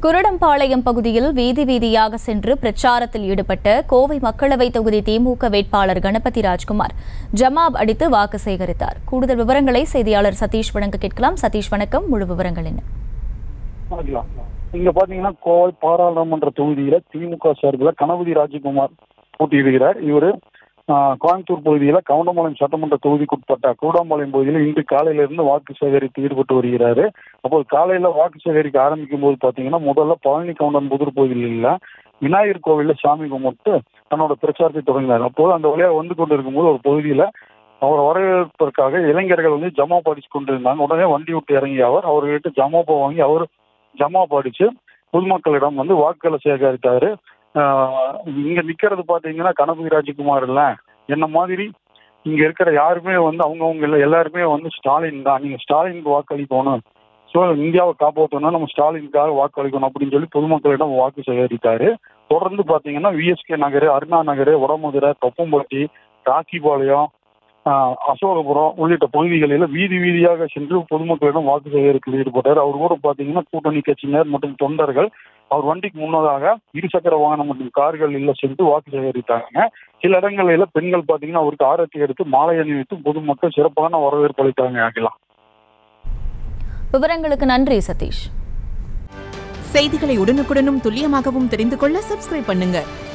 குருடம்பாளையம் பகுதியில் வீதி வீதியாக சென்று பிரச்சாரத்தில் ஈடுபட்ட கோவை மக்களவை தொகுதி திமுக வேட்பாளர் கணபதி ராஜ்குமார் ஜமாப் அடித்து வாக்கு சேகரித்தார் கூடுதல் விவரங்களை செய்தியாளர் சதீஷ் வழங்க கேட்கலாம் சதீஷ் வணக்கம் முழு விவரங்கள் என்ன பார்க்கலாம் இங்க பாத்தீங்கன்னா கோவை பாராளுமன்ற தொகுதியில திமுக சார்பில் கணபதி ராஜகுமார் போட்டியிடுகிறார் இவரு ஆஹ், கோயம்புத்தூர் பகுதியில கவுண்டம்பாளையம் சட்டமன்ற தொகுதிக்குட்பட்ட கூடாம்பாளையம் பகுதியில் இன்று காலையில இருந்து வாக்கு சேகரித்து ஈடுபட்டு வருகிறாரு அப்போது காலையில வாக்கு சேகரிக்க ஆரம்பிக்கும் போது பாத்தீங்கன்னா முதல்ல பழனி கவுண்டன் புதூர் பகுதியில் விநாயகர் கோவில்ல சாமி கும்பிட்டு தன்னோட பிரச்சாரத்தை தொடங்கினார் அப்போது அந்த வழியாக வந்து கொண்டு இருக்கும்போது ஒரு பகுதியில அவரை வரவேற்பதற்காக இளைஞர்கள் வந்து ஜமா படிச்சு கொண்டிருந்தாங்க உடனே வண்டி விட்டு இறங்கிய அவர் அவர்கிட்ட ஜமாப்பா வாங்கி அவர் ஜமா படிச்சு பொதுமக்களிடம் வந்து வாக்குகளை சேகரித்தாரு ஆஹ் இங்க நிக்கிறது பாத்தீங்கன்னா கணபதி ராஜகுமார் இல்ல என்ன மாதிரி இங்க இருக்கிற யாருமே வந்து அவங்கவுங்க இல்ல எல்லாருமே வந்து ஸ்டாலின் தான் நீங்க ஸ்டாலினுக்கு வாக்களிக்கணும் ஸோ இந்தியாவை காப்பாற்றணும் நம்ம ஸ்டாலினுக்காக வாக்களிக்கணும் அப்படின்னு சொல்லி பொதுமக்களிடம் வாக்கு சேகரித்தாரு தொடர்ந்து பாத்தீங்கன்னா விஎஸ்கே நகர் அருணா நகர் வடமதுரை தொப்பம்பட்டி ராக்கிபாளையம் ஆஹ் அசோகபுரம் உள்ளிட்ட பகுதிகளில் வீதி வீதியாக சென்று பொதுமக்களிடம் வாக்கு சேகரிப்பில் ஈடுபட்டார் அவர் கூட பாத்தீங்கன்னா கூட்டணி கட்சியினர் மற்றும் தொண்டர்கள் அவர் வண்டிக்கு முன்னதாக இருசக்கர வாகனம் மற்றும் கார்களில் சென்று வாக்கு சேகரித்தாங்க சில இடங்களில் பெண்கள் பாத்தீங்கன்னா அவருக்கு ஆரத்தி எடுத்து மாலை அணிவித்து பொதுமக்கள் சிறப்பான வரவேற்பு அளித்தாங்க ஆகலாம் விவரங்களுக்கு நன்றி சதீஷ் செய்திகளை உடனுக்குடனும் துல்லியமாகவும் தெரிந்து கொள்ள சப்ஸ்கிரைப் பண்ணுங்க